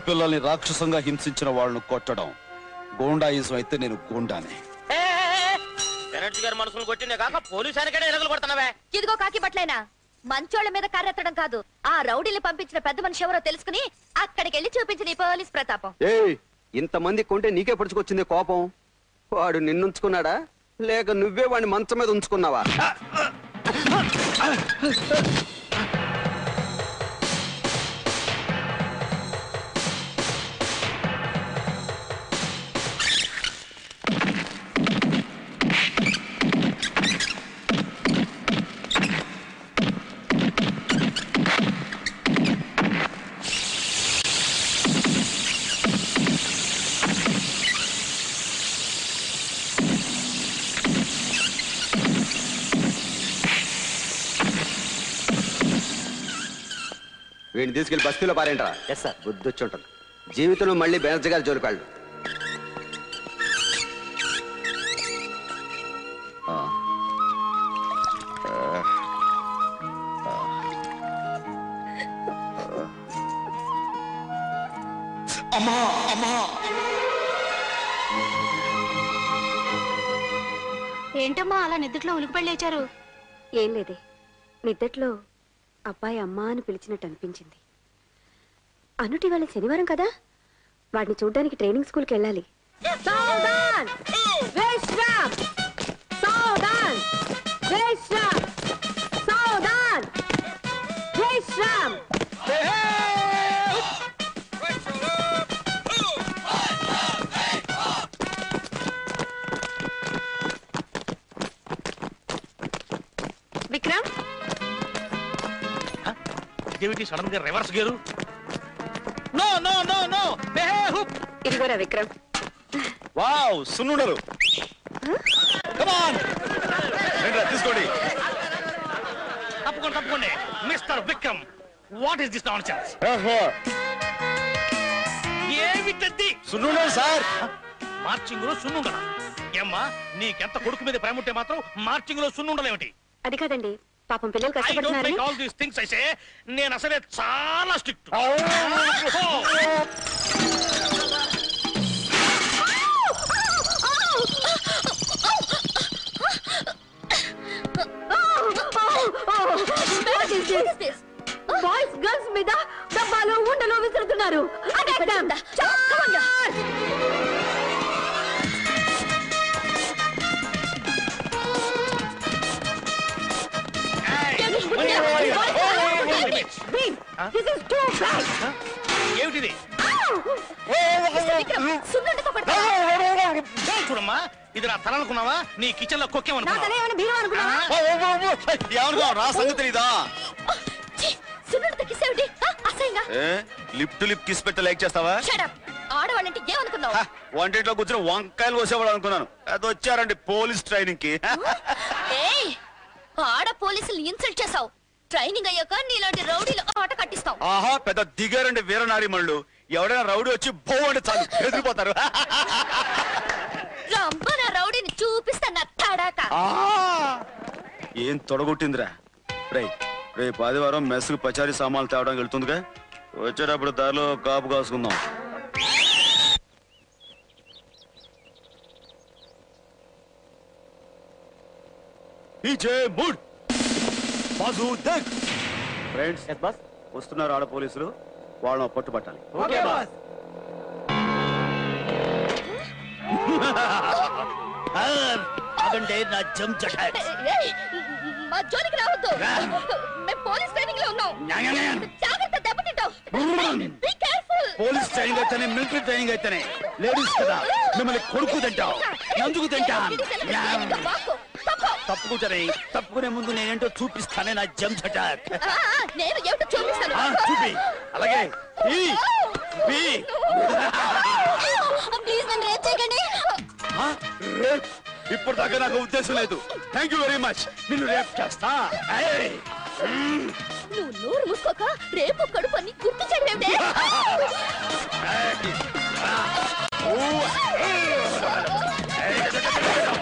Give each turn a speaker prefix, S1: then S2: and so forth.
S1: పిల్లల్ని రాక్షసంగా హింసించిన వాళ్ళను కొట్టడం గోండాయిజం అయితే నేను గోండానే
S2: బెనర్జీ గారి మనసును కొట్టిందే కాక పోలీసు ఆయనకనే ఎరగలు కొడుతున్నావే
S3: ఇదిగో కాకి బట్లైనా మంచోళ్ళ మీద కర్రెత్తడం కాదు ఆ రౌడీని పంపించిన పెద్ద మనిషి ఎవరో తెలుసుకుని అక్కడికి వెళ్ళి చూపించిన ఈ పోలీస్ ప్రతాపం
S4: ఏయ్ ఇంతమంది కొంటే నీకే పడుచుకొచ్చింది కోపం వాడు నిన్నుంచుకున్నాడా లేక నువ్వే వాడిని మంచం మీద ఉంచుకున్నావా వీడిని తీసుకెళ్లి బస్తీలో పారేంట్రా ఎస్ సార్ బుద్ధి వచ్చి ఉంటుంది జీవితంలో మళ్ళీ బెనర్జీ గారి జోలికాళ్ళు
S1: అమ్మా అమ్మా
S5: ఏంటమ్మా అలా నిద్రలో ఉలికిపడి లేచారు
S6: ఏం లేదే నిద్దట్లో అబ్బాయి అమ్మా అని పిలిచినట్టు అనిపించింది అనుటి వాళ్ళ శనివారం కదా వాడిని చూడ్డానికి ట్రైనింగ్ స్కూల్కి వెళ్ళాలి
S3: సావధాన్ విశ్రామ్ సావధాన్ విశ్రామ్ సావధాన్ విశ్రామ్
S6: విక్రమ్
S2: ఇదేమిటి సడన్ గా reverse gear no no no no
S6: ఇదిగోరా విక్రమ్
S1: వావ్ సున్నుండరు కమాన్ తీసుకోండి
S2: తప్పకుండా తప్పకుండా mister Vikram what is this nonsense ఏమిటది
S1: సున్నుండరు సార్
S2: మార్చింగ్ లో సున్నుండరా ఏమ్మా నీకెంత కొడుకు మీద ప్రేమ ఉంటే మాత్రం మార్చింగ్ లో సున్నుండలేమిటి
S6: అది కాదండి పాపం పిల్లలు
S2: ఐ డోంట్
S6: కష్టపడుతున్నారని
S2: మేక్ ఆల్ దీస్ థింగ్స్ అయితే నేను అసలే చాలా స్ట్రిక్ట్
S3: బాయ్స్ గర్ల్స్ మీద డబ్బాలు ఉండలు విసురుతున్నారు Attack them. Charge! Beam, this is too bad.
S2: ఏమిటిది
S3: Mr. Vikram, సున్నుండతో కొడతావా?
S2: చూడమ్మా ఇది నా తల అనుకున్నావా నీ కిచెన్ లో
S3: నా
S2: కొక్కేమనుకున్నావా
S3: తల ఏమైనా బీరువా అనుకున్నావా?
S1: ఏమనుకో రా సంగతి తెలీదా
S3: ఛీ, సున్నుండతో kiss ఏమిటి? ఆ, అసహ్యంగా.
S1: A lip to lip kiss పెట్ట లైక్ చేస్తావా
S3: Shut up. ఆడవాళ్ళంటే ఏమనుకున్నావు
S1: హ, వంటింట్లో కూర్చొని వంకాయలు కోసేవాడు అనుకున్నాను అది వచ్చారండి పోలీస్ ట్రైనింగ్ కి
S3: ఏయ్, ఆడ పోలీసులు ఇన్సల్ట్ చేసావు ట్రైనింగ్ అయ్యాక నీలాంటి రౌడీలు ఆట కట్టిస్తాం
S1: ఆహా పెద్ద దిగారండి వీరనారి మళ్ళు ఎవడైనా రౌడీ వచ్చి బో అంటే చాలు ఎదిరిపోతారు
S3: రంప నా రౌడీని చూపిస్తా నా తడాక
S1: ఆ, ఏం తొడగొట్టిందిరా రే రేపు ఆదివారం మెస్కు పచారీ సామాన్లు తేవడానికి వెళ్తుందిగా వచ్చేటప్పుడు దారిలో కాపు కాసుకుందాం పీచే మూడ్ బాజు దేక్ ఫ్రెండ్స్ బస్ వస్తున్నారు ఆడ పోలీసులు వాళ్ళని పట్టుబట్టాలి
S2: అదంటే నా జం జటాక్
S3: ఏయ్, మా జోలికి రావద్దు మేము పోలీస్ ట్రైనింగ్ లో ఉన్నాం జాగ్రత్త దెబ్బతింటావు బీ కేర్ఫుల్
S1: పోలీస్ ట్రైనింగ్ అయితేనే మిలిటరీ ట్రైనింగ్ అయితేనే లేడీస్ కదా మిమ్మల్ని కొడుకు తింటాం నందుకు తింటాం తప్పుకుంటారే తప్పుకునే ముందు నేనేంటో చూపిస్తానే నా జం జటాక్
S3: నేను ఏమిటో చూపిస్తాను
S1: ఆ, చూపి అలాగే ఈ, బి.
S3: ప్లీజ్ నన్ను రేప్ చేయకండి
S1: ఆ, రేప్ ఇప్పుడు దాకా నాకు ఉద్దేశం లేదు థ్యాంక్ యూ వెరీ మచ్ నిన్ను రేప్ చేస్తా ఏయ్.
S3: నువ్వు నోరు మూసుకోక రేపు కడుపు అని గుర్తు చేయడం
S1: ఏయ్. ఆ. ఊ. ఏయ్.